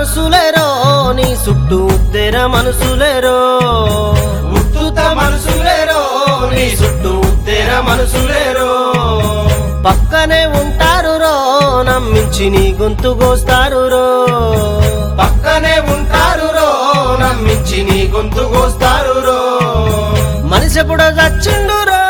మనసులేరో నీ చుట్టూ ఉత్తెర మనసులేరో ఉత్తుత మనసులేరో నీ చుట్టూ ఉత్తేర మనసులేరో పక్కనే ఉంటారు రో నమ్మించి నీ గొంతు కోస్తారు రో పక్కనే ఉంటారు రో నమ్మించి నీ గొంతు కోస్తారు రో మనిషి కూడా చచ్చిండు రో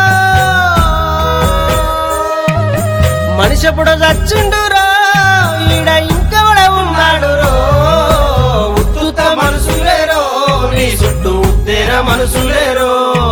మనిషి కూడా చచ్చిండు రో ఈడ ఇంకెవడ ఉన్నాడు రో ఉత్తుత మనసులేరో నీ చుట్టూ ఉత్తేర మనసులేరో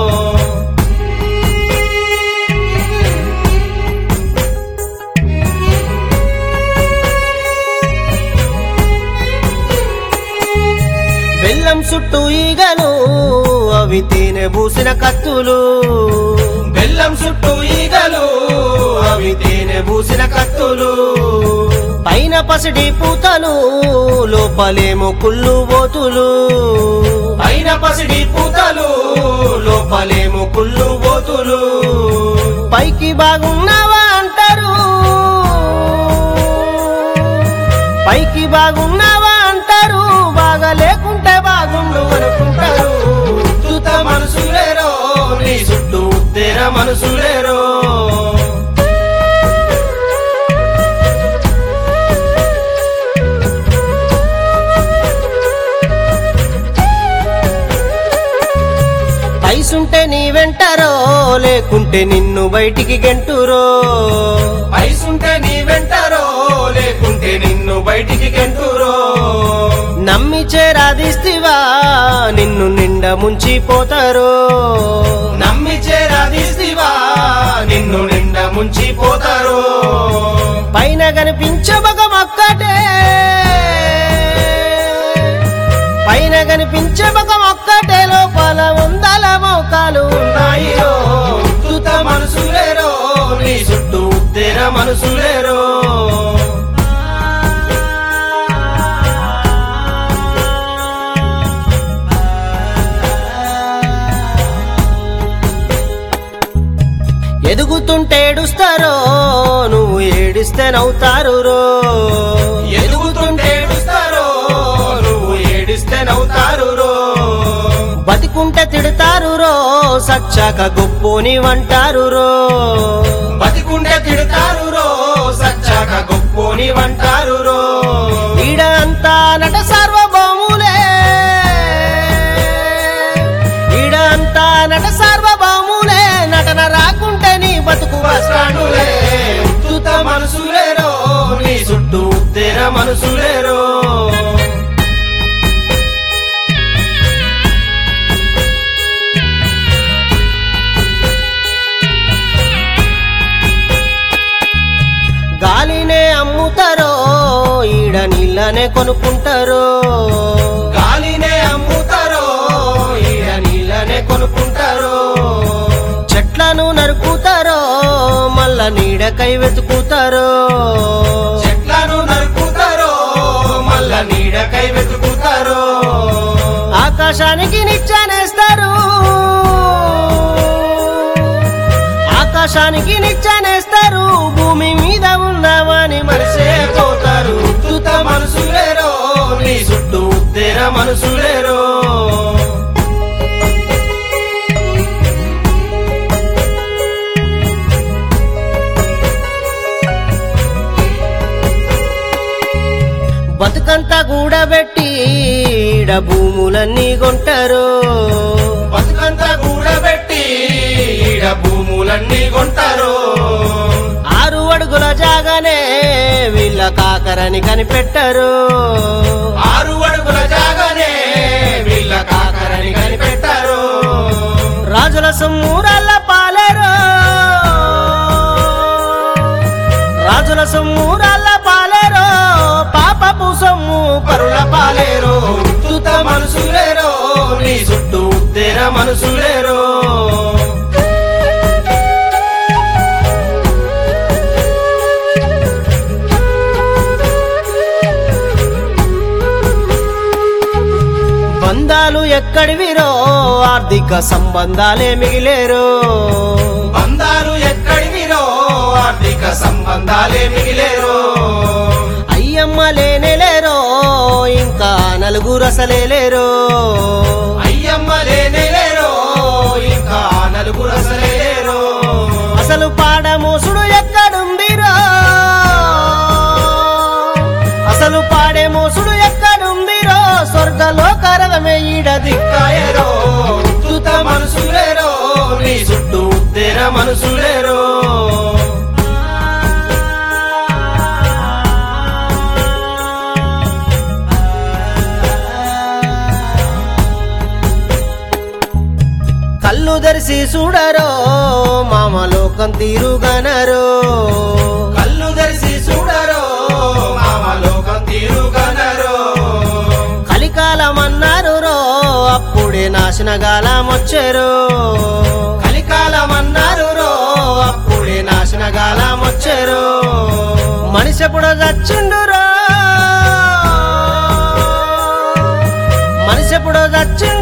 బెల్లం చుట్టూ ఈగలు అవి తేనె పూసిన కత్తులు బెల్లం చుట్టూ ఈగలు అవి తేనె పూసిన కత్తులు పైన పసిడి పూతలు లోపలేమో కుళ్ళు బోతులు పైన పసిడి పూతలు లోపలేమో కుళ్ళు బోతులు పైకి బాగున్నావా అంటారు పైకి బాగున్నావా అంటారు బాగా లేకుంటే బాగుండు అనుకుంటారు ఉత్తుత మనసులేరో నీ చుట్టూ ఉత్తేర మనసులేరో పైసుంటే నీ వెంటారో లేకుంటే నిన్ను బయటికి గెంటురో పైసుంటే నీ వెంటారో లేకుంటే నిన్ను బయటికి గెంటురో నమ్మి చేరాదిస్తివా నిన్ను నిండ ముంచిపోతారు నమ్మి చేరాదిస్తివా నిన్ను నిండ ముంచిపోతారు పైన కనిపించే మగం ఒక్కటే పైన కనిపించే మగం ఒక్కటే లోపల వందల మోకాలు ఉన్నాయిరో ఉత్తుత మనసులేరో నీ చుట్టూ ఉత్తేర మనసులేరో ఎదుగుతుంటే ఏడుస్తారో నువ్వు ఏడిస్తే నవ్వుతారు రో ఎదుగుతుంటే ఏడుస్తారో నువ్వు ఏడిస్తే నవ్వుతారు రో బతికుంటే తిడతారు రో సచ్చాక గొప్పోని వంటారు రో బతికుంటే తిడతారు రో సచ్చాక గొప్పోని వంటారు రో ఈడ అంతా నట సార్వభౌములే ఈడ అంతా నట సార్వభౌములే నటన రాకుంటే నీ బతుకు బస్టాండులే ఉత్తుత మనసులేరో నీ చుట్టూ ఉత్తేర మనసులేరో గాలినే అమ్ముతారో ఈడ నీళ్ళనే కొనుక్కుంటారో గాలినే అమ్ముతారో ఈడ నీళ్ళనే కొనుక్కుంటారో చెట్లను నరుకుతారో మళ్ళా నీడకై వెతుకుతారో చెట్లను నరుకుతారో మళ్ళా నీడకై వెతుకుతారో ఆకాశానికి నిచ్చానేస్తారు ఆకాశానికి నిచ్చానేస్తారు భూమి మీద ఉన్నామని మనిషే పోతారు ఉత్తుత మనసులేరో నీ చుట్టూ ఉత్తేర మనసులేరో బతుకంతా కూడబెట్టి ఈడ భూములన్నీ కొంటారు బతుకంతా కూడబెట్టి ఈడ భూములన్నీ కొంటారు ఆరు అడుగుల జాగానే వీళ్ళ కాకరని కనిపెట్టరు ఆరు అడుగుల జాగానే వీళ్ళ కాకరని కనిపెట్టారు రాజుల సొమ్మురాళ్ళ పాలేరు రాజుల సొమ్మురాళ్ళ పాలేరు పాపపు సొమ్ము పరుల పాలేరు ఉత్తుత మనసులేరో నీ చుట్టూ ఉత్తేర మనసులేరో బంధాలు ఎక్కడివిరో ఆర్థిక సంబంధాలే మిగిలేరు బంధాలు ఎక్కడివిరో ఆర్థిక సంబంధాలే మిగిలేరో అయ్యమ్మ లేనే లేరో నలుగురు అసలే లేరు అయ్యమ్మ లేనే లేరో ఇంకా నలుగురు అసలే లేరో అసలు పాడమోసుడు ఎక్కడుందిరో అసలు పాడే మోసుడు ఎక్కడుందిరో స్వర్గలోక రథమే ఈడది కాయరో ఉత్తుత మనసులేరో నీ చుట్టూ ఉత్తేర మనసులేరో కళ్ళు తెరిసి చూడరో మామలోకం తీరుగనరో కళ్ళు తెరిసి చూడరో మామలోకం తీరుగనరో కలికాలం అన్నారు రో అప్పుడే నాశనగాలం వచ్చారు కలికాలం అన్నారు రో అప్పుడే నాశనగాలం వచ్చారు మనిషి ఎప్పుడో చచ్చిండురో మనిషి ఎప్పుడో చచ్చిండు